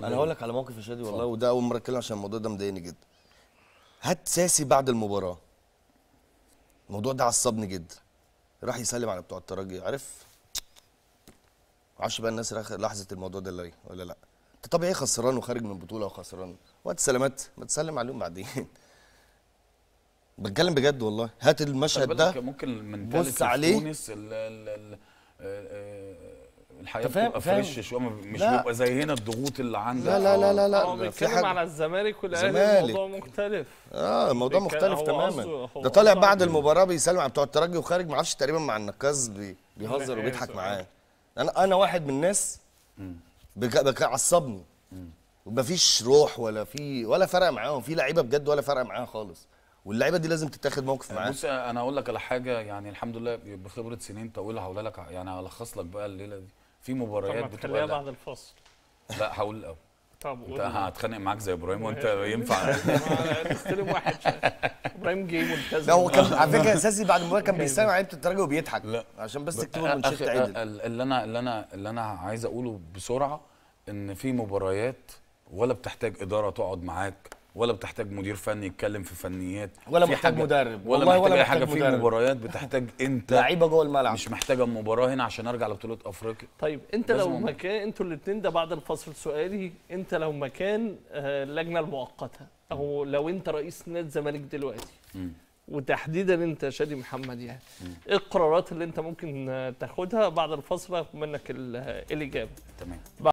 انا هقول لك على موقف يا شادي والله وده اول مره اتكلم عشان الموضوع ده مضايقني جدا هات ساسي بعد المباراه الموضوع ده عصبني جدا راح يسلم على بتوع الترجي عارف معرفش بقى الناس راخ- لاحظت الموضوع ده ولا إيه- ولا لا انت طبيعي خسران وخارج من بطوله وخسران وقت سلامات ما تسلم عليهم بعدين بتكلم بجد والله هات خلي المشهد بالك ده ممكن من بص في عليه. تونس ال ال ال آه، الحياه أنت فاهم- بتبقى فاهم. فريش شويه مش لا. بيبقى زي هنا الضغوط اللي عندك لا لا لا لا لا هو ده في بيتكلم حاجه على الزمالك والاهلي زمالك. الموضوع مختلف اه الموضوع بيتكلم- مختلف هو تماما قصده- هو ده طالع قصده بعد عن- المباراه بيسلم على بتوع الترجي وخارج ما اعرفش تقريبا مع النقاز بي بيهزر أنا وبيضحك آسف. معاه انا انا واحد من الناس بك- بك- عصبني ومفيش روح ولا في ولا فرق معاهم في لعيبه بجد ولا فرق معاها خالص واللعيبه دي لازم تتاخد موقف معاها بص انا اقول لك على حاجه يعني الحمد لله بخبره سنين طويله هقولها لك يعني هلخص لك بقى الليله دي في طب مباريات ما بتبقى تخليها لا, بعد الفصل لا هقول الاول طب انت قول هتخانق معاك زي ابراهيم وانت ينفع نستلم واحد شا- ابراهيم جه ملتزم لا هو كان على فكره اساسي بعد المباراه كان بيسلم على لعيبه الترجي وبيضحك لا. عشان بس تكتبوا أخ- المنشط عدل اللي انا اللي انا اللي انا عايز اقوله بسرعه ان في مباريات ولا بتحتاج اداره تقعد معاك ولا بتحتاج مدير فني يتكلم في فنيات ولا في محتاج حاجة- مدرب. ولا والله محتاج ولا اي حاجه محتاج في مدرب. مباريات بتحتاج انت لعيبه جوه الملعب مش محتاجه مباراه هنا عشان ارجع لبطوله افريقيا طيب انت لازم لو أعمل. مكان انتوا الاثنين ده بعد الفصل سؤالي انت لو مكان آه، اللجنه المؤقته او لو انت رئيس نادي الزمالك دلوقتي مم. وتحديدا انت شادي محمد يعني ايه القرارات اللي انت ممكن آه، تاخدها بعد الفصل منك ال- الاجابه تمام